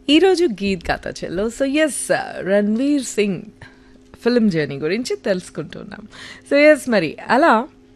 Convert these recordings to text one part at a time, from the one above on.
ఈరోజు గీత్ కథ చెల్లో so yes Ranveer Singh film journey గురించి తెలుసుకుంటున్నాం సో ఎస్ మరి అలా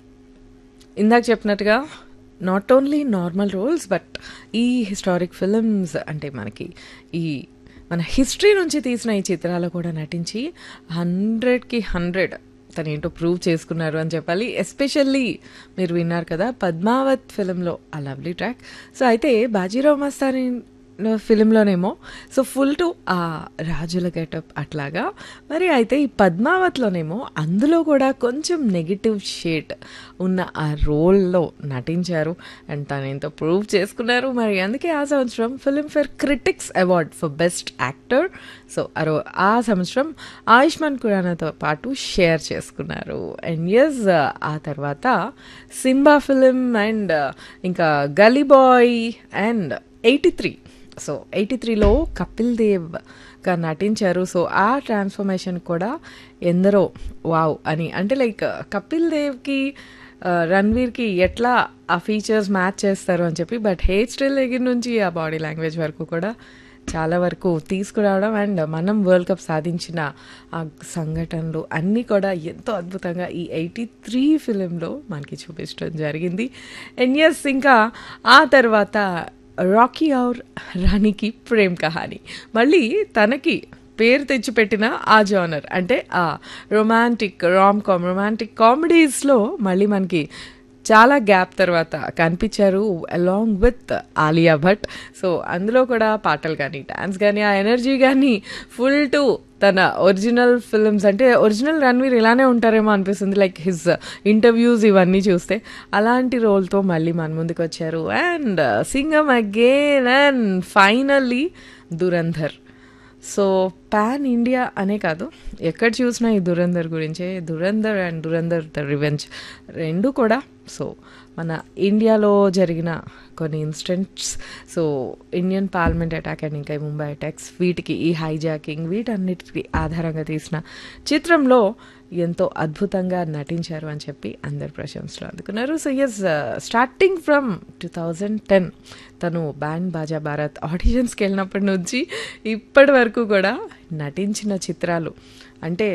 ఇందాక చెప్పినట్టుగా not only normal roles but ఈ హిస్టారిక్ ఫిల్మ్స్ అంటే మనకి ఈ మన హిస్టరీ నుంచి తీసిన ఈ చిత్రాలు కూడా నటించి హండ్రెడ్కి హండ్రెడ్ తను ఏంటో ప్రూవ్ చేసుకున్నారు అని చెప్పాలి ఎస్పెషల్లీ మీరు విన్నారు కదా పద్మావత్ ఫిలింలో ఆ లవ్లీ ట్రాక్ సో అయితే బాజీరావు మస్తాని ఫిలింలోనేమో సో ఫుల్ టు ఆ రాజుల గెటప్ అట్లాగా మరి అయితే ఈ పద్మావత్లోనేమో అందులో కూడా కొంచెం నెగిటివ్ షేడ్ ఉన్న ఆ రోల్లో నటించారు అండ్ తను ఎంతో ప్రూవ్ చేసుకున్నారు మరి అందుకే ఆ సంవత్సరం Filmfare critics award for best actor so అరో ఆ సంవత్సరం ఆయుష్మాన్ ఖురానాతో పాటు షేర్ చేసుకున్నారు అండ్ ఎస్ ఆ తర్వాత సింబా ఫిలిం అండ్ ఇంకా Gully Boy and eighty three so eighty త్రీలో కపిల్ దేవ్గా నటించారు సో ఆ ట్రాన్స్ఫర్మేషన్ కూడా ఎందరో వావ్ అని అంటే లైక్ కపిల్ దేవ్కి రణ్వీర్కి ఎట్లా ఆ ఫీచర్స్ మ్యాచ్ చేస్తారు అని చెప్పి బట్ హెయిర్ స్టైల్ దగ్గర నుంచి ఆ బాడీ లాంగ్వేజ్ వరకు కూడా చాలా వరకు తీసుకురావడం అండ్ మనం వరల్డ్ కప్ సాధించిన ఆ సంఘటనలు అన్నీ కూడా ఎంతో అద్భుతంగా ఈ ఎయిటీ త్రీ ఫిలింలో మనకి చూపించడం జరిగింది అండ్ ఎస్ ఇంకా ఆ తర్వాత రాకీ ఔర్ రాణికి ప్రేమ్ కహాని మళ్ళీ తనకి పేరు తెచ్చిపెట్టిన ఆ జానర్ అంటే ఆ రొమాంటిక్ రామ్ కామ్ రొమాంటిక్ కామెడీస్లో మళ్ళీ మనకి చాలా గ్యాప్ తర్వాత కనిపించారు along with Alia Bhatt so అందులో కూడా పాటలు కానీ డాన్స్ కానీ ఆ ఎనర్జీ కానీ ఫుల్ టు తన ఒరిజినల్ ఫిల్మ్స్ అంటే ఒరిజినల్ రణ్వీర్ ఇలానే ఉంటారేమో అనిపిస్తుంది లైక్ హిజ్ ఇంటర్వ్యూస్ ఇవన్నీ చూస్తే అలాంటి రోల్తో మళ్ళీ మన ముందుకు వచ్చారు and Singham again and finally Dhurandhar so pan India అనే కాదు ఎక్కడ చూసినా ఈ దురంధర్ గురించే Dhurandhar and Dhurandhar the revenge రెండు కూడా సో మన ఇండియాలో జరిగిన కొన్ని incidents so Indian parliament attack and ఇంకా ముంబై అటాక్స్ వీటికి ఈ హైజాకింగ్ వీటన్నిటికి ఆధారంగా తీసిన చిత్రంలో ఎంతో అద్భుతంగా నటించారు అని చెప్పి అందరు ప్రశంసలు అందుకున్నారు so yes starting from two thousand ten తను బ్యాండ్ బాజా భారత్ ఆడిషన్స్కి వెళ్ళినప్పటి నుంచి ఇప్పటి వరకు కూడా నటించిన చిత్రాలు అంటే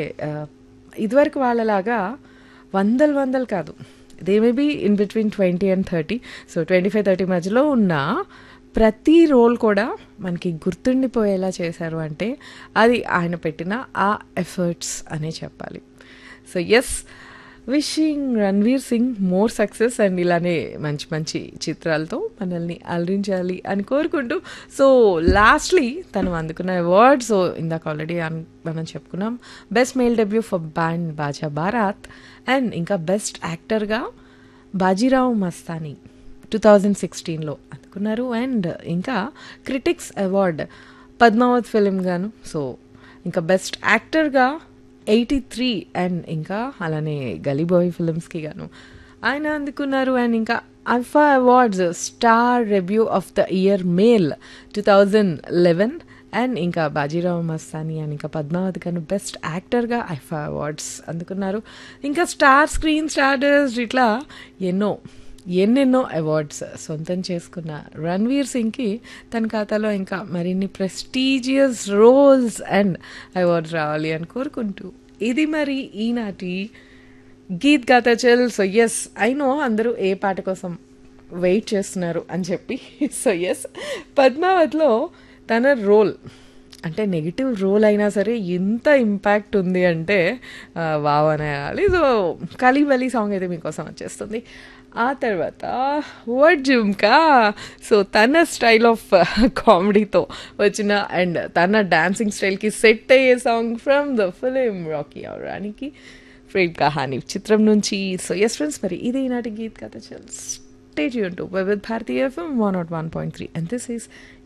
ఇదివరకు వాళ్ళలాగా వందలు వందలు కాదు they may be in between twenty and thirty so twenty five thirty మధ్యలో ఉన్న ప్రతి రోల్ కూడా మనకి గుర్తుండిపోయేలా చేశారు అంటే అది ఆయన పెట్టిన ఆ ఎఫర్ట్స్ అనే చెప్పాలి so yes wishing Ranveer Singh more success and ఇలానే మంచి మంచి చిత్రాలతో మనల్ని అలరించాలి అని కోరుకుంటూ సో లాస్ట్లీ తను అందుకున్న అవార్డ్ సో ఇందాక ఆల్రెడీ మనం చెప్పుకున్నాం best male debut for band Baaja Baaraat and ఇంకా బెస్ట్ యాక్టర్గా బాజీరావు మస్తానీ టూ థౌజండ్ సిక్స్టీన్లో అందుకున్నారు అండ్ ఇంకా క్రిటిక్స్ అవార్డ్ పద్మావత్ ఫిలిం గాను సో ఇంకా బెస్ట్ యాక్టర్గా ఎయిటీ త్రీ అండ్ ఇంకా అలానే గలీబాయ్ ఫిల్మ్స్కి గాను ఆయన అందుకున్నారు అండ్ ఇంకా alpha awards star review of the year male two thousand eleven and ఇంకా బాజీరావు మస్తాని అండ్ ఇంకా పద్మావతి గాను బెస్ట్ యాక్టర్గా ఐఫా అవార్డ్స్ అందుకున్నారు ఇంకా స్టార్ స్క్రీన్ స్టార్టర్స్ ఇట్లా ఎన్నో ఎన్నెన్నో అవార్డ్స్ సొంతం చేసుకున్న రణ్వీర్ సింగ్కి తన ఖాతాలో ఇంకా మరిన్ని ప్రెస్టీజియస్ రోల్స్ అండ్ అవార్డ్స్ రావాలి అని కోరుకుంటూ ఇది మరి ఈనాటి గీత్ గాతా చల్ సో ఎస్ ఐ నో అందరూ ఏ పాట కోసం వెయిట్ చేస్తున్నారు అని చెప్పి సో ఎస్ పద్మావతిలో తన రోల్ అంటే నెగిటివ్ రోల్ అయినా సరే ఎంత ఇంపాక్ట్ ఉంది అంటే వావ్ అనేయాలి సో కలిబలి సాంగ్ అయితే మీకోసం వచ్చేస్తుంది ఆ తర్వాత వర్డ్ జుమ్కా సో తన స్టైల్ ఆఫ్ కామెడీతో వచ్చిన అండ్ తన డాన్సింగ్ స్టైల్కి సెట్ అయ్యే song from the film Rocky అవడానికి ఫ్రేమ్ కహాని చిత్రం నుంచి సో ఎస్ ఫ్రెండ్స్ మరి ఇది ఈనాటి గీత్ కథ చల్ స్టేజ్ యూన్ to with Bharatiya FM one naught one point three and this is